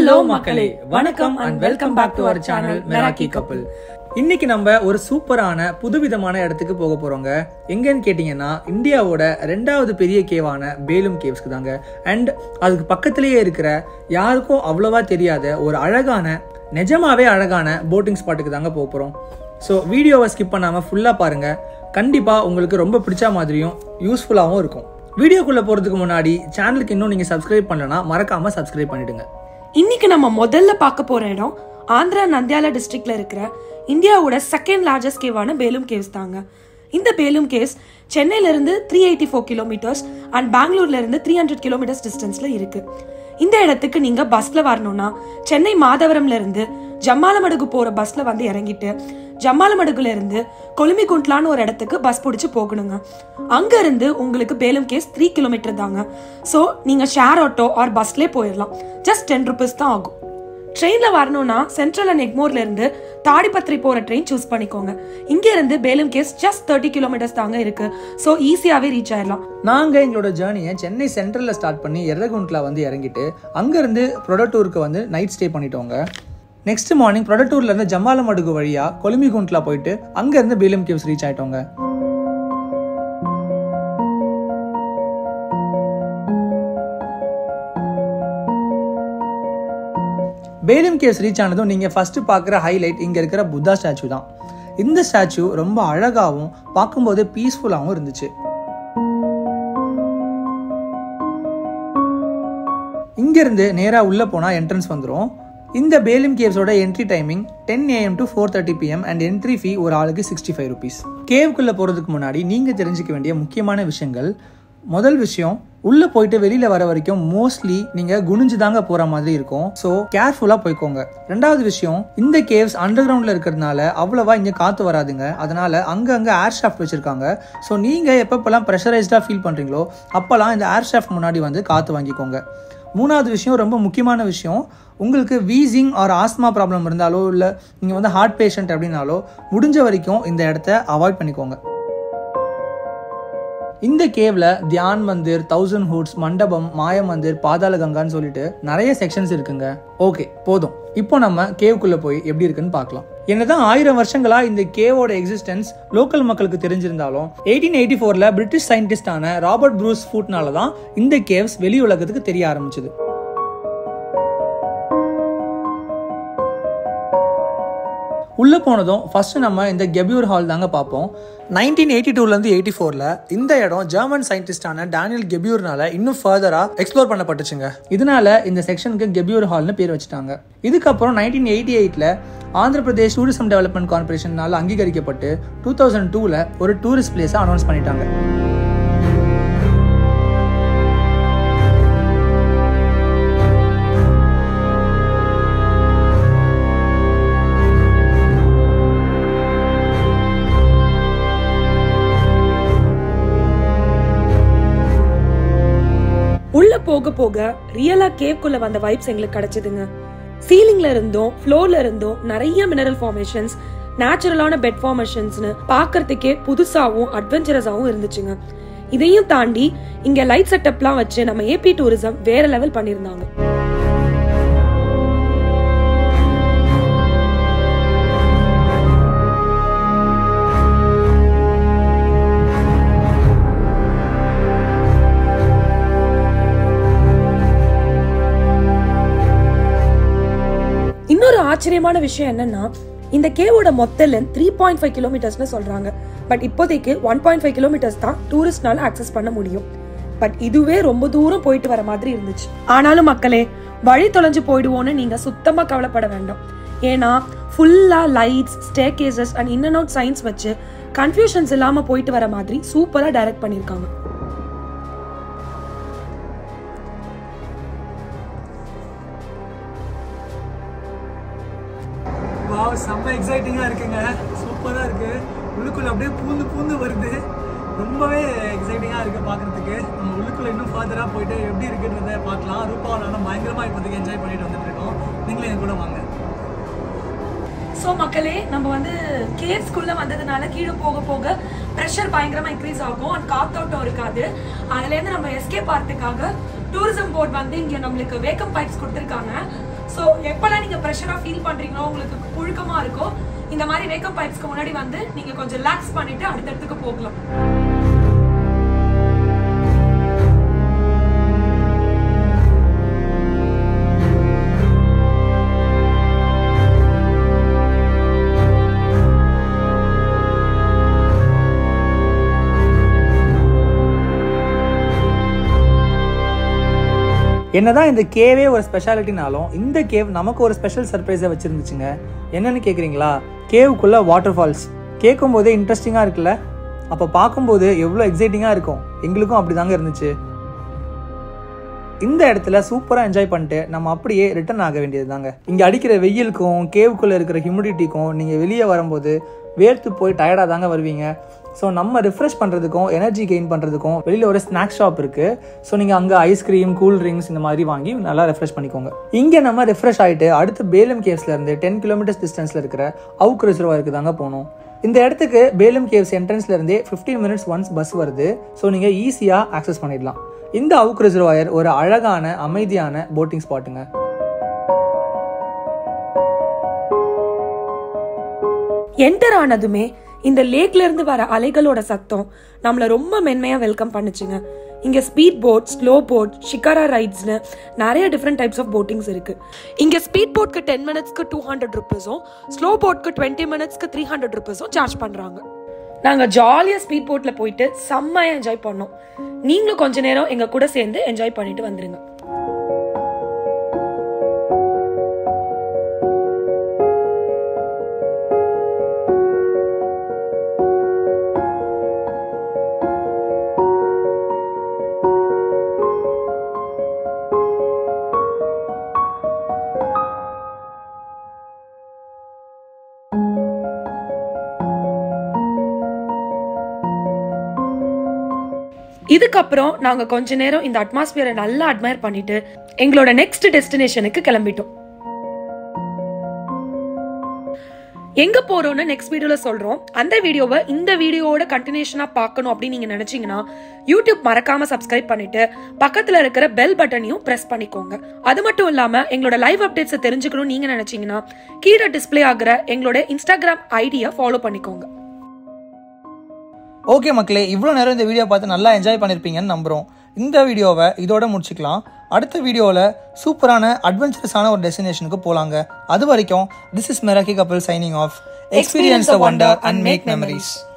hello மக்களே வணக்கம் and welcome back to our channel Meraki Kappal இன்னைக்கு நம்ம ஒரு சூப்பரான புதுவிதமான இடத்துக்கு போக போறோங்க எங்கன்னு கேட்டிங்கன்னா இந்தியாவோட ரெண்டாவது பெரிய கேவான பேலும் கேவ்ஸ்க்கு தாங்க அண்ட் அதுக்கு பக்கத்திலேயே இருக்கிற யாருக்கும் அவ்வளவா தெரியாத ஒரு அழகான நிஜமாவே அழகான போட்டிங் ஸ்பாட்டுக்கு தாங்க போக போறோம் ஸோ வீடியோவை ஸ்கிப் பண்ணாம ஃபுல்லா பாருங்க கண்டிப்பா உங்களுக்கு ரொம்ப பிடிச்ச மாதிரியும் யூஸ்ஃபுல்லாகவும் இருக்கும் வீடியோக்குள்ள போறதுக்கு முன்னாடி சேனலுக்கு இன்னும் நீங்க சப்ஸ்கிரைப் பண்ணலனா மறக்காம சப்ஸ்கிரைப் பண்ணிடுங்க இன்னைக்கு நம்ம முதல்ல பார்க்க போற இடம் ஆந்திரா நந்தியாலா டிஸ்ட்ரிக்ட்ல இருக்கிற இந்தியாவோட செகண்ட் லார்ஜஸ்ட் கேவான பேலும் கேவ்ஸ் தாங்க இந்த பேலும் கேவ்ஸ் சென்னையில இருந்து three eighty four kilometers and பெங்களூர்ல இருந்து த்ரீ ஹண்ட்ரட் கிலோமீட்டர்ஸ் டிஸ்டன்ஸ்ல இருக்கு இந்த இடத்துக்கு நீங்க பஸ்ல வரணும்னா சென்னை மாதவரம்ல இருந்து ஜம்மாலமடுகு போற பஸ்ல வந்து இறங்கிட்டு ஜம்மாலமடுகுல இருந்து கொலுமிகுண்ட்லான்னு ஒரு இடத்துக்கு பஸ் பிடிச்சு போகணுங்க அங்க இருந்து உங்களுக்கு பேலும் கேஸ் த்ரீ கிலோமீட்டர் தாங்க ஸோ நீங்க ஷேர் ஆட்டோ ஆர் பஸ்லேயே போயிடலாம் ஜஸ்ட் டென் ருபீஸ் தான் ஆகும் ட்ரெயின்ல வரணும்னா சென்ட்ரல் அண்ட் எக்மோர்ல இருந்து தாடிப்பத்திரி போற ட்ரெயின் சூஸ் பண்ணிக்கோங்க இங்க இருந்து Belum caves just thirty kilometers தாங்க இருக்கு ஸோ ஈஸியாவே ரீச் ஆயிடலாம் நாங்க எங்களோட ஜேர்னியை சென்னை சென்ட்ரல்ல ஸ்டார்ட் பண்ணி எர்ரகுண்ட்ல வந்து இறங்கிட்டு அங்கிருந்து ப்ரொடக்டூருக்கு வந்து நைட் ஸ்டே பண்ணிட்டோங்க நெக்ஸ்ட் மார்னிங் ப்ரொடக்டூர்ல இருந்து ஜம்மாலமடுகு வழியா கொலுமிகுண்ட்ல போயிட்டு அங்க இருந்து பேலம் கேவ்ஸ் ரீச் ஆயிட்டோங்க பேலம் கேவ்ஸ் ரீச் ஆனதும் நீங்க ஃபர்ஸ்ட் பார்க்குற ஹைலைட் இங்க இருக்கிற புத்தா ஸ்டாச்சு தான் இந்த ஸ்டாச்சு ரொம்ப அழகாகவும் பார்க்கும்போது பீஸ்ஃபுல்லாகவும் இருந்துச்சு இங்கிருந்து நேராக உள்ளே போனால் என்ட்ரன்ஸ் வந்துடும் இந்த பேலிம் கேவ்ஸோட entry timing ten AM to four thirty PM and entry fee ஒரு ஆளுக்கு சிக்ஸ்டி ஃபைவ் ருபீஸ் கேவுக்குள்ளே போகிறதுக்கு முன்னாடி நீங்கள் தெரிஞ்சுக்க வேண்டிய முக்கியமான விஷயங்கள் முதல் விஷயம் உள்ளே போயிட்டு வெளியில் வர வரைக்கும் மோஸ்ட்லி நீங்கள் குனிஞ்சு தாங்க போகிற மாதிரி இருக்கும் ஸோ கேர்ஃபுல்லாக போய்க்கோங்க ரெண்டாவது விஷயம் இந்த கேவ்ஸ் அண்டர் கிரவுண்டில் இருக்கிறதுனால அவ்வளோவா இங்கே காற்று வராதுங்க அதனால அங்கங்கே ஏர் ஷாஃப்ட் வச்சுருக்காங்க ஸோ நீங்கள் எப்பப்பெல்லாம் ப்ரெஷரைஸ்டாக ஃபீல் பண்ணுறீங்களோ அப்போல்லாம் இந்த ஏர் ஷாஃப்ட் முன்னாடி வந்து காற்று வாங்கிக்கோங்க மூணாவது விஷயம் ரொம்ப முக்கியமான விஷயம் உங்களுக்கு வீசிங் ஆர் ஆஸ்மா ப்ராப்ளம் இருந்தாலோ இல்லை நீங்கள் வந்து ஹார்ட் பேஷண்ட் அப்படின்னாலோ முடிஞ்ச வரைக்கும் இந்த இடத்த அவாய்ட் பண்ணிக்கோங்க இந்த கேவ்ல தியான் மந்திர் தௌசண்ட் ஹூட்ஸ் மண்டபம் மாய மந்திர் பாதாள கங்கான்னு சொல்லிட்டு நிறைய செக்ஷன்ஸ் இருக்குங்க ஓகே போதும் இப்போ நம்ம கேவுக்குள்ள போய் எப்படி இருக்குன்னு பார்க்கலாம் என்னதான் ஆயிரம் வருஷங்களா இந்த கேவோட எக்ஸிஸ்டன்ஸ் லோக்கல் மக்களுக்கு தெரிஞ்சிருந்தாலும் எயிட்டீன் எயிட்டி ஃபோர்ல பிரிட்டிஷ் சயின்டிஸ்டான ராபர்ட் ப்ரூஸ் ஃபூட்னால தான் இந்த கேவ்ஸ் வெளி உலகத்துக்கு தெரிய ஆரம்பிச்சது உள்ள போனதும் ஃபர்ஸ்ட் நம்ம இந்த கெபியூர் ஹால் தாங்க பார்ப்போம் நைன்டீன் எயிட்டி டூலேருந்து எயிட்டி ஃபோரில் இந்த இடம் ஜெர்மன் சயின்டிஸ்டான டேனியல் கெபியூர்னால இன்னும் ஃபர்தராக எக்ஸ்ப்ளோர் பண்ணப்பட்டுச்சுங்க இதனால இந்த செக்ஷனுக்கு கெபியூர் ஹால்னு பேர் வச்சுட்டாங்க இதுக்கப்புறம் நைன்டீன் எயிட்டி எயிட்டில் ஆந்திர பிரதேஷ் டூரிசம் டெவலப்மெண்ட் கார்பரேஷனால அங்கீகரிக்கப்பட்டு டூ தௌசண்ட் டூவில் ஒரு டூரிஸ்ட் பிளேஸை அனௌன்ஸ் பண்ணிட்டாங்க உள்ள போக போக ரியலா கேவ்க்குள்ள வந்த வைப்ஸ் எங்களுக்கு கிடைச்சதுங்க சீலிங்ல இருந்தும் ஃப்ளோர்ல இருந்தும் நிறைய மினரல் ஃபார்மேஷன்ஸ் நேச்சுரலான பெட் ஃபார்மேஷன்ஸ்னு பார்க்கறதுக்கே புதுசாவும் அட்வென்ச்சரஸாவும் இருந்துச்சுங்க இதையும் தாண்டி இங்க லைட் செட்டப்லாம் வச்சு நம்ம ஏபி டூரிசம் வேற லெவல் பண்ணியிருந்தாங்க இன்னொரு ஆச்சரியமான விஷயம் என்னன்னா இந்த கேவோட மொத்த லென்த் த்ரீ பாயிண்ட் ஃபைவ் கிலோமீட்டர்ஸ்னு சொல்றாங்க பட் இப்போதைக்கு ஒன் பாயிண்ட் ஃபைவ் கிலோமீட்டர்ஸ் தான் டூரிஸ்ட்னால அக்சஸ் பண்ண முடியும் பட் இதுவே ரொம்ப தூரம் போயிட்டு வர மாதிரி இருந்துச்சு ஆனாலும் மக்களே வழி தொலைஞ்சு போயிடுவோன்னு நீங்க சுத்தமா கவலைப்பட வேண்டாம் ஏன்னா ஃபுல்லா lights staircases and in and out signs வச்சு கன்ஃபியூஷன்ஸ் இல்லாம போயிட்டு வர மாதிரி சூப்பரா டைரக்ட் பண்ணிருக்காங்க வாவ் செம்ம எக்ஸைட்டிங்காக இருக்குங்க சூப்பராக இருக்கு உள்ளுக்குள்ள அப்படியே பூந்து பூந்து வருது ரொம்பவே எக்ஸைட்டிங்காக இருக்கு பார்க்கறதுக்கு நம்ம உள்ளுக்குள்ள இன்னும் ஃபர்தராக போயிட்டு எப்படி இருக்குன்றத பார்க்கலாம் ரூபாவில் பயங்கரமாக இப்போதைக்கு என்ஜாய் பண்ணிட்டு வந்துட்டு இருக்கோம் நீங்களே என் கூட வாங்க ஸோ மக்களே நம்ம வந்து கேவ்ஸ்குள்ள வந்ததுனால கீழே போக போக ப்ரெஷர் பயங்கரமா இன்க்ரீஸ் ஆகும் அண்ட் காத்தோட்டம் இருக்காது அதுல இருந்து நம்ம எஸ்கேப் ஆகிறதுக்காக டூரிசம் போர்ட் வந்து இங்க நம்மளுக்கு வேக்கம் பைப்ஸ் கொடுத்துருக்காங்க ஸோ எப்பெல்லாம் நீங்க ப்ரெஷரா ஃபீல் பண்றீங்களோ உங்களுக்கு புழுக்கமா இருக்கோ இந்த மாதிரி வேக்கப் பைப்ஸ்க்கு முன்னாடி வந்து நீங்க கொஞ்சம் ரிலாக்ஸ் பண்ணிட்டு அடுத்த இடத்துக்கு போகலாம் என்னதான் இந்த கேவே ஒரு ஸ்பெஷாலிட்டினாலும் இந்த கேவ் நமக்கு ஒரு ஸ்பெஷல் சர்ப்ரைஸை வச்சிருந்துச்சுங்க என்னன்னு கேட்குறீங்களா கேவுக்குள்ள வாட்டர் ஃபால்ஸ் கேட்கும் போதே இன்ட்ரெஸ்டிங்காக இருக்குல்ல அப்போ பார்க்கும்போது எவ்வளோ எக்ஸைட்டிங்காக இருக்கும் எங்களுக்கும் அப்படி தாங்க இருந்துச்சு இந்த இடத்துல சூப்பராக என்ஜாய் பண்ணிட்டு நம்ம அப்படியே ரிட்டர்ன் ஆக வேண்டியது தாங்க இங்கே அடிக்கிற வெயிலுக்கும் கேவுக்குள்ளே இருக்கிற ஹியூமிடிட்டிக்கும் நீங்கள் வெளியே வரும்போது வேர்த்து போய் டயர்டாக தாங்க வருவீங்க ஸோ நம்ம ரிஃப்ரெஷ் பண்ணுறதுக்கும் எனர்ஜி கெயின் பண்ணுறதுக்கும் வெளியில் ஒரு ஸ்நாக் ஷாப் இருக்குது ஸோ நீங்கள் அங்கே ஐஸ்கிரீம் கூல் ட்ரிங்க்ஸ் இந்த மாதிரி வாங்கி நல்லா ரெஃப்ரெஷ் பண்ணிக்கோங்க இங்கே நம்ம ரெஃப்ரெஷ் ஆகிட்டு அடுத்து பேலம் கேவ்ஸ்லேருந்து டென் கிலோமீட்டர்ஸ் டிஸ்டன்ஸில் இருக்கிற அவுக் ரிசர்வாயருக்கு தாங்க போகணும் இந்த இடத்துக்கு பேலம் கேவ்ஸ் என்ட்ரன்ஸ்ல இருந்தே ஃபிஃப்டீன் மினிட்ஸ் ஒன்ஸ் பஸ் வருது ஸோ நீங்கள் ஈஸியாக ஆக்சஸ் பண்ணிடலாம் இந்த அவுக் ரிசர்வாயர் ஒரு அழகான அமைதியான போட்டிங் ஸ்பாட்டுங்க என்டர் ஆனதுமே இந்த லேக்ல இருந்து வர அலைகளோட சத்தம் நம்மள ரொம்ப மென்மையா வெல்கம் பண்ணுச்சுங்க இங்க speed boat slow boat shikara ரைட்ஸ்னு நிறைய டிஃப்ரெண்ட் டைப்ஸ் ஆஃப் போட்டிங்ஸ் இருக்கு இங்க ஸ்பீட் போட்க்கு டென் மினிட்ஸ்க்கு டூ ஹண்ட்ரட் ருபீஸும் ஸ்லோ போட்க்கு டுவெண்ட்டி மினிட்ஸ்க்கு த்ரீ ஹண்ட்ரட் ருபீஸும் சார்ஜ் பண்றாங்க நாங்க ஜாலியா ஸ்பீட் போட்ல போயிட்டு செம்மையா என்ஜாய் பண்ணோம் நீங்களும் கொஞ்ச நேரம் எங்க கூட சேர்ந்து என்ஜாய் பண்ணிட்டு வந்துருங்க இதுக்கப்புறம் நாங்க கொஞ்ச நேரம் இந்த அட்மாஸ்பியரை நல்லா அட்மையர் பண்ணிட்டு எங்களோட நெக்ஸ்ட் டெஸ்டினேஷனுக்கு கிளம்பிட்டோம் எங்க போறோம்னு நெக்ஸ்ட் வீடியோல சொல்றோம் அந்த வீடியோவை இந்த வீடியோவோட கண்டினியூஷனா பார்க்கணும் அப்படின்னு நீங்க நினைச்சீங்கன்னா யூடியூப் மறக்காம சப்ஸ்கிரைப் பண்ணிட்டு பக்கத்துல இருக்கிற பெல் பட்டனையும் பிரஸ் பண்ணிக்கோங்க அது மட்டும் இல்லாம எங்களோட லைவ் அப்டேட்ஸ் தெரிஞ்சுக்கணும் நீங்க நினைச்சீங்கன்னா கீழே டிஸ்ப்ளே ஆகுற எங்களோட இன்ஸ்டாகிராம் ஐடியை ஃபாலோ பண்ணிக்கோங்க ஓகே மக்களே இவ்வளோ நேரம் இந்த வீடியோ பார்த்து நல்லா என்ஜாய் பண்ணியிருப்பீங்கன்னு நம்புகிறோம் இந்த வீடியோவை இதோட முடிச்சுக்கலாம் அடுத்த வீடியோவில் சூப்பரான அட்வென்ச்சரஸான ஒரு டெஸ்டினேஷனுக்கு போகலாங்க அது வரைக்கும் this is Meraki Kappal signing off experience a wonder and make memories